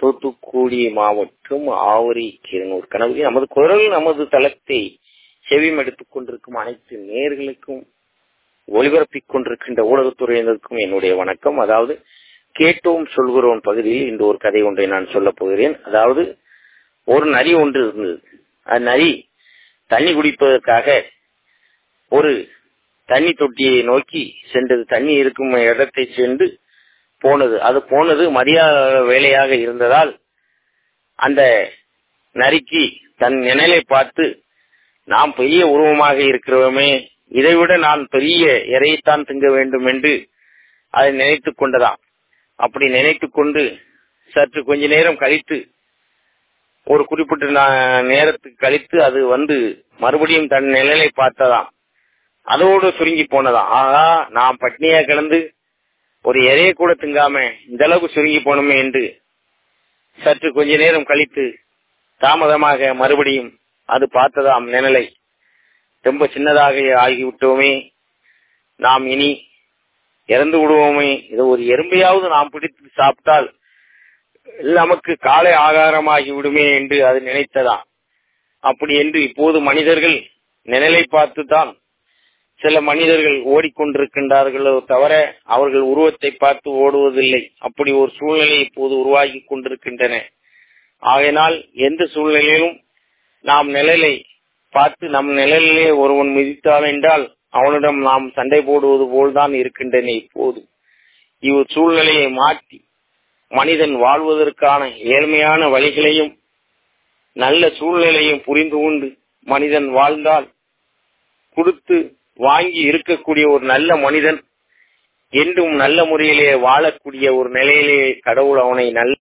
தூத்துக்குடி மாவட்டம் ஆவரி கீரனூர் கனவு நமது குரல் நமது தளத்தை செவிமெடுத்துக் கொண்டிருக்கும் அனைத்து நேர்களுக்கும் ஒளிபரப்பிக் கொண்டிருக்கின்ற ஊடகத்துறையினருக்கும் என்னுடைய வணக்கம் அதாவது கேட்டோம் சொல்கிறோம் பகுதியில் இந்த ஒரு கதை ஒன்றை நான் சொல்லப் போகிறேன் அதாவது ஒரு நரி ஒன்று இருந்தது அந்த நரி தண்ணி குடிப்பதற்காக ஒரு தண்ணி தொட்டியை நோக்கி சென்றது தண்ணி இருக்கும் இடத்தை சென்று போனது அது போனது மதிய வேலையாக இருந்ததால் அந்த நரிக்கு தன் நிழலை பார்த்து நாம் பெரிய உருவமாக இருக்கிறோமே இதைவிட நான் பெரிய இறையைத்தான் திங்க வேண்டும் என்று அதை நினைத்துக் கொண்டதாம் அப்படி நினைத்துக் கொண்டு சற்று கொஞ்ச நேரம் கழித்து ஒரு குறிப்பிட்ட நேரத்துக்கு கழித்து அது வந்து மறுபடியும் தன் நிழலை பார்த்ததாம் அதோடு சுருங்கி போனதாம் ஆகா நாம் பட்னியா கிடந்து ஒரு இறைய கூட திங்காம இந்த அளவுக்கு சுருங்கி போனோமே என்று சற்று கொஞ்ச நேரம் கழித்து தாமதமாக மறுபடியும் அது பார்த்ததாம் நிழலை ரொம்ப சின்னதாக ஆகிவிட்டோமே நாம் இனி இறந்து விடுவோமே இது ஒரு எறும்பையாவது நாம் பிடித்து சாப்பிட்டால் நமக்கு காலை ஆகாரமாகி விடுமே என்று அது நினைத்ததா அப்படி என்று இப்போது மனிதர்கள் நிழலை பார்த்து தான் சில மனிதர்கள் ஓடிக்கொண்டிருக்கின்றார்களோ தவிர அவர்கள் உருவத்தை பார்த்து ஓடுவதில்லை அப்படி ஒரு சூழ்நிலை இப்போது உருவாகி கொண்டிருக்கின்றன ஆகையினால் எந்த சூழ்நிலையிலும் நாம் நிழலை பார்த்து நம் நிழலிலே ஒருவன் மிதித்தால் என்றால் அவனிடம் நாம் சண்டை போடுவது போல்தான் இருக்கின்றன இப்போது இவ் சூழ்நிலையை மாற்றி மனிதன் வாழ்வதற்கான ஏழ்மையான வழிகளையும் நல்ல சூழ்நிலையும் புரிந்து கொண்டு மனிதன் வாழ்ந்தால் கொடுத்து வாங்கி இருக்கக்கூடிய ஒரு நல்ல மனிதன் என்றும் நல்ல முறையிலே வாழக்கூடிய ஒரு நிலையிலே கடவுள் அவனை நல்ல